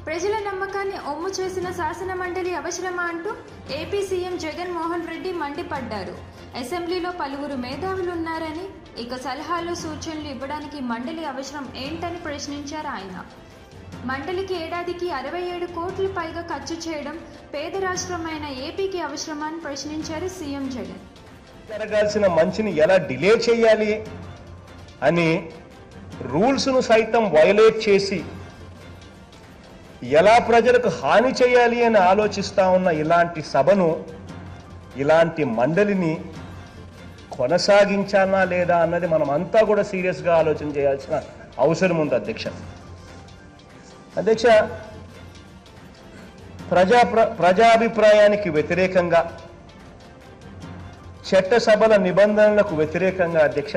ప్రజల నమ్మకాన్ని ఒమ్ము చేసిన శాసన మండలి అవసరమా అంటూ ఏపీ సీఎం జగన్మోహన్ రెడ్డి మండిపడ్డారు అసెంబ్లీలో పలువురు మేధావులు ఉన్నారని ఇక సలహాలు సూచనలు ఇవ్వడానికి మండలి అవసరం ఏంటని ప్రశ్నించారు ఆయన మండలికి ఏడాదికి అరవై ఏడు కోట్లు పైగా ఖర్చు చేయడం పేద రాష్ట్రమైన ఏపీకి అవసరమా అని ప్రశ్నించారు సీఎం జగన్ జరగాల్సిన మంచిని ఎలా డిలే చేయాలి అని రూల్స్ను సైతం వయలేట్ చేసి ఎలా ప్రజలకు హాని చేయాలి అని ఆలోచిస్తా ఉన్న ఇలాంటి సభను ఇలాంటి మండలిని కొనసాగించాలా లేదా అన్నది మనం అంతా కూడా సీరియస్గా ఆలోచన చేయాల్సిన అవసరం ఉంది అధ్యక్ష అధ్యక్ష ప్రజా ప్ర- ప్రజాభిప్రాయానికి వ్యతిరేకంగా చట్టసభల నిబంధనలకు వ్యతిరేకంగా అధ్యక్ష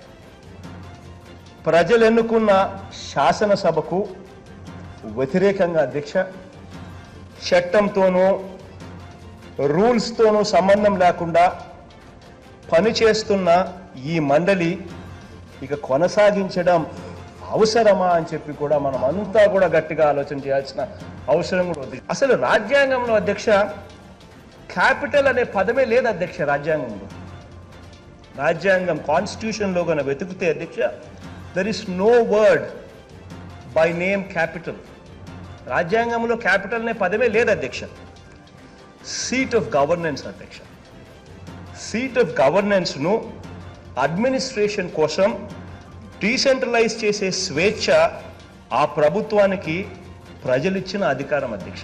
ప్రజలు ఎన్నుకున్న శాసనసభకు వ్యతిరేకంగా అధ్యక్ష చట్టంతోనూ రూల్స్తోనూ సంబంధం లేకుండా పనిచేస్తున్న ఈ మండలి ఇక కొనసాగించడం అవసరమా అని చెప్పి కూడా మనం అంతా కూడా గట్టిగా ఆలోచన చేయాల్సిన అవసరం కూడా ఉంది అసలు రాజ్యాంగంలో అధ్యక్ష క్యాపిటల్ అనే పదమే లేదు అధ్యక్ష రాజ్యాంగంలో రాజ్యాంగం కాన్స్టిట్యూషన్లో కనుక వెతుకుతే అధ్యక్ష there is no word by name capital రాజ్యాంగంలో క్యాపిటల్ అనే పదమే లేదు అధ్యక్ష సీట్ ఆఫ్ గవర్నెన్స్ అధ్యక్ష సీట్ ఆఫ్ గవర్నెన్స్ను అడ్మినిస్ట్రేషన్ కోసం డీసెంట్రలైజ్ చేసే స్వేచ్ఛ ఆ ప్రభుత్వానికి ప్రజలిచ్చిన అధికారం అధ్యక్ష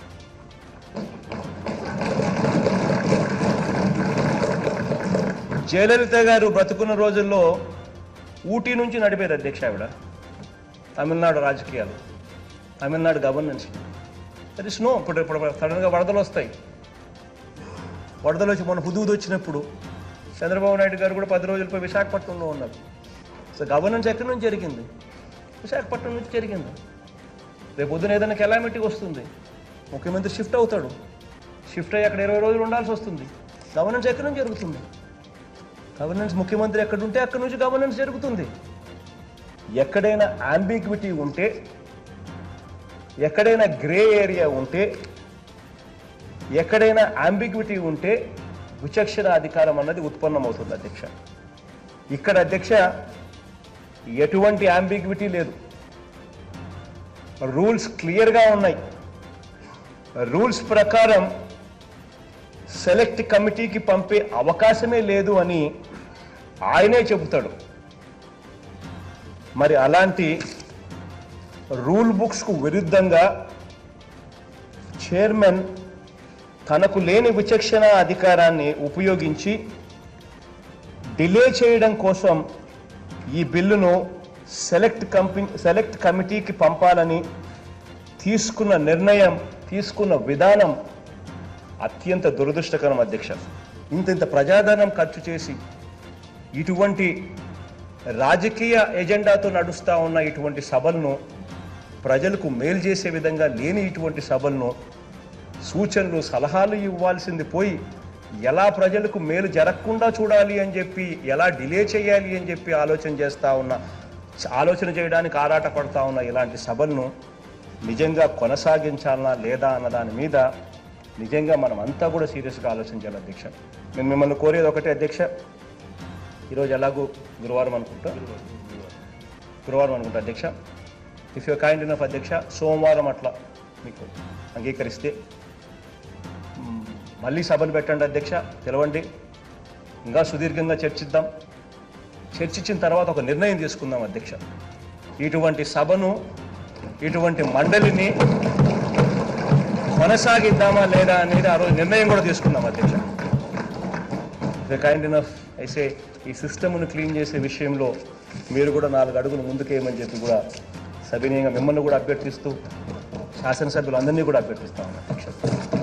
జయలలిత గారు బ్రతుకున్న రోజుల్లో ఊటీ నుంచి నడిపేది అధ్యక్ష ఆవిడ తమిళనాడు రాజకీయాలు Tamil Nadu governance that is no ఇప్పుడు ఇప్పుడు సడన్గా వరదలు వస్తాయి వరదలు వచ్చి మొన్న హుదూదు వచ్చినప్పుడు చంద్రబాబు నాయుడు గారు కూడా పది రోజులపై విశాఖపట్నంలో ఉన్నారు సో గవర్నెన్స్ ఎక్కడి నుంచి జరిగింది విశాఖపట్నం నుంచి జరిగింది రేపు పొద్దున ఏదైనా కెలామిటీ వస్తుంది ముఖ్యమంత్రి షిఫ్ట్ అవుతాడు షిఫ్ట్ అయ్యి అక్కడ ఇరవై రోజులు ఉండాల్సి వస్తుంది గవర్నెన్స్ ఎక్కడి నుంచి జరుగుతుంది గవర్నెన్స్ ముఖ్యమంత్రి ఎక్కడ ఉంటే అక్కడి నుంచి గవర్నెన్స్ జరుగుతుంది ఎక్కడైనా అంబిగ్విటీ ఉంటే ఎక్కడైనా గ్రే ఏరియా ఉంటే ఎక్కడైనా అంబిగ్విటీ ఉంటే విచక్షణ అధికారం అన్నది ఉత్పన్నమవుతుంది అధ్యక్ష ఇక్కడ అధ్యక్ష ఎటువంటి అంబిగ్విటీ లేదు రూల్స్ క్లియర్గా ఉన్నాయి రూల్స్ ప్రకారం సెలెక్ట్ కమిటీకి పంపే అవకాశమే లేదు అని ఆయనే చెబుతాడు మరి అలాంటి రూల్ బుక్స్కు విరుద్ధంగా చైర్మన్ తనకు లేని విచక్షణ అధికారాన్ని ఉపయోగించి డిలే చేయడం కోసం ఈ బిల్లును సెలెక్ట్ కంపెనీ సెలెక్ట్ కమిటీకి పంపాలని తీసుకున్న నిర్ణయం తీసుకున్న విధానం అత్యంత దురదృష్టకరం అధ్యక్ష ఇంత ఇంత ప్రజాధనం ఖర్చు చేసి ఇటువంటి రాజకీయ ఎజెండాతో నడుస్తూ ఉన్న ఇటువంటి సభలను ప్రజలకు మేలు చేసే విధంగా లేని ఇటువంటి సభలను సూచనలు సలహాలు ఇవ్వాల్సింది పోయి ఎలా ప్రజలకు మేలు జరగకుండా చూడాలి అని చెప్పి ఎలా డిలే చేయాలి అని చెప్పి ఆలోచన చేస్తూ ఉన్న ఆలోచన చేయడానికి ఆరాట పడతా ఉన్న ఇలాంటి సభలను నిజంగా కొనసాగించాలనా లేదా అన్న దాని మీద నిజంగా మనం అంతా కూడా సీరియస్గా ఆలోచన చేయాలి అధ్యక్ష నేను మిమ్మల్ని కోరేది ఒకటే అధ్యక్ష ఈరోజు ఎలాగో గురువారం అనుకుంటా గురువారం అనుకుంటా అధ్యక్ష ఇఫ్ యూ కైండ్ ఇనఫ్ అధ్యక్ష సోమవారం అట్లా మీకు అంగీకరిస్తే మ్, మళ్ళీ సభలు పెట్టండి అధ్యక్ష పిలవండి ఇంకా సుదీర్ఘంగా చర్చిద్దాం చర్చించిన తర్వాత ఒక నిర్ణయం తీసుకుందాం అధ్యక్ష ఇటువంటి సభను ఇటువంటి మండలిని కొనసాగిద్దామా లేదా అనేది ఆ రోజు నిర్ణయం కూడా తీసుకుందాం అధ్యక్ష కైండ్ ఇనఫ్ అయితే ఈ సిస్టమ్ను క్లీన్ చేసే విషయంలో మీరు కూడా నాలుగు అడుగులు ముందుకేయమని చెప్పి కూడా సవినయంగా మిమ్మల్ని కూడా అభ్యర్థిస్తూ శాసనసభ్యులందరినీ కూడా అభ్యర్థిస్తామని అధ్యక్ష